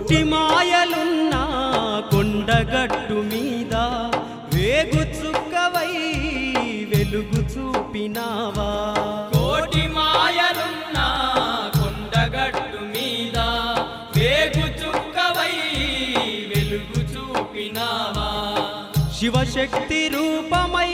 కోటి మాయలున్నా కొండగట్టు మీద వేగు చుక్కవై వెలుగు చూపినావా కోటి మాయలున్న కొండగట్టు మీద వేగు చుక్కవై వెలుగు చూపినావా శివశక్తి రూపమై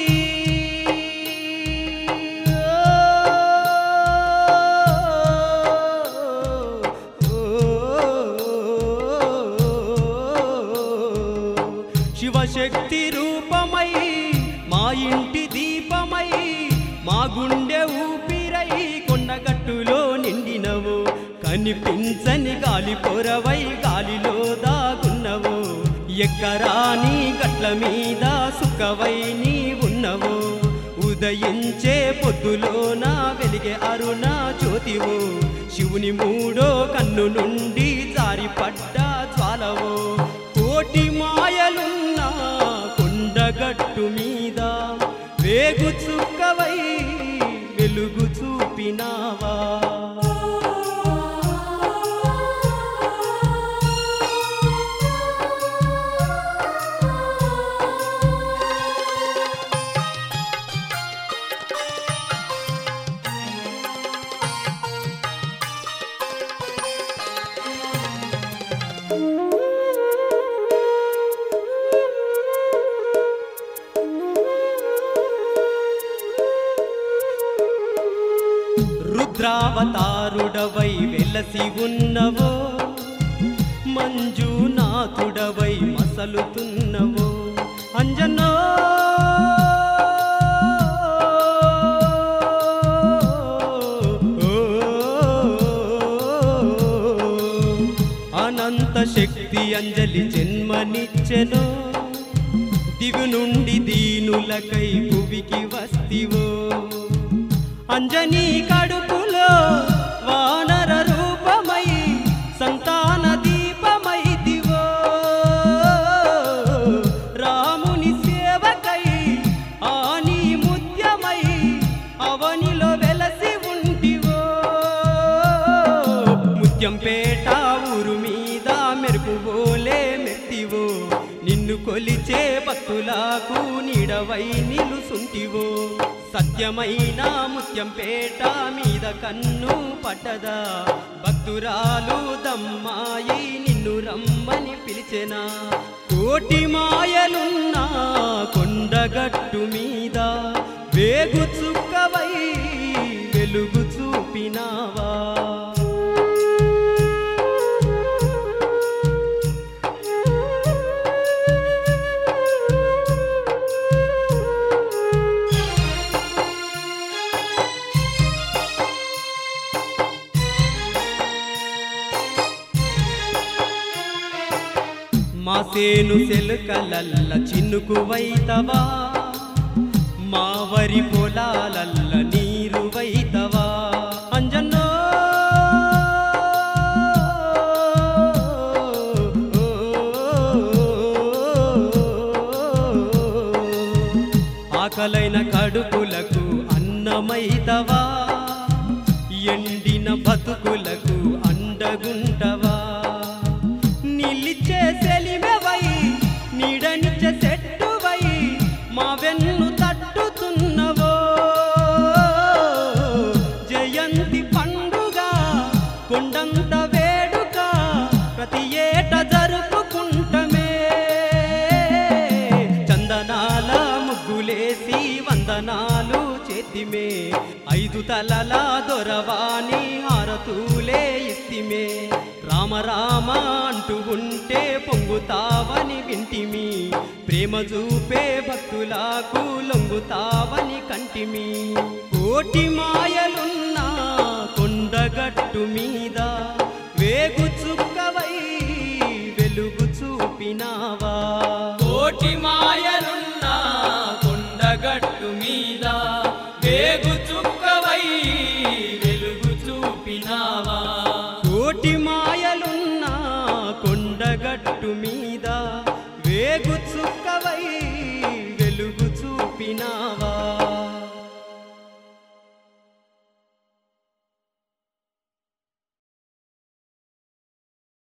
శివశక్తి రూపమై మా ఇంటి దీపమై మా గుండె ఊపిరై కొండగట్టులో నిండినవు కనిపించని గాలి పొరవై గాలిలో దాగున్నవు ఎక్కరాని గట్ల మీద సుఖవై నీ ఉన్నవు ఉదయించే పొద్దులోన వెలిగే అరుణ జ్యోతివు శివుని మూడో కన్ను నుండి జారిపడ్డ జ్వాలవో కోటి మాయలున్న కొండగట్టు మీద వేగు చుక్కవై వెలుగు చూపినావా రుద్రావతారుడవై వెలసి ఉన్నవో మంజునాథుడవై మసలుతున్నవో అంజనో అనంత శక్తి అంజలి జన్మనిచ్చెను దిగు నుండి దీనులకై భువికి వస్తివో అంజనీ కడుపులో వానర రూపమై సంతాన దీపమైదివో రాముని సేవకై ఆని ముత్యమై అవనిలో వెలసి ఉంటివో ముత్యంపేట ఊరు మీద మెరుపు బోలే మెత్తివో నిన్ను కొలిచే భక్తులకు నీడవై నిలుసుంటివో సత్యమైన ముత్యంపేట మీద కన్ను పట్టదా భక్తురాలు దమ్మాయి నిన్ను రమ్మని పిలిచెనా కోటి మాయలున్నా కొండగట్టు మీద వేగు చుక్కవై వెలుగు చూపినావా మా సేను సెలుకలల్ల చినుకువైతవా మా వరి పొలాలల్ల నీరు వైతవా అంజన్నో ఆకలైన కడుపులకు అన్నమైతవా ఎండిన బతుకులకు అండగుంటవా నిలిచే సెలిమెవై నీడనిచ్చే చెట్టువై మా వెన్ను తట్టుతున్నవో జయంతి పండుగ కొండంత వేడుక ప్రతి ఏట జరుపుకుంటమే చందనాల ముగ్గులేసి వందనాలు చేతిమే ఐదు తలల దొరవాణి హారతూలే ఇస్తిమే రామ రామ అంటూ ఉంటే పొంగుతావని వింటిమి ప్రేమ చూపే భక్తులకు లొంగుతావని కంటిమి కోటి మాయలున్నా కొండగట్టు మీద వేగు చుక్కవై వెలుగు చూపినావా కోటి మాయలున్న కొండగట్టు మీద వేగు చుక్కవై వెలుగు చూపినావా కోటి మాయలున్నా కొండగట్టు మీద వేగు చుక్కవై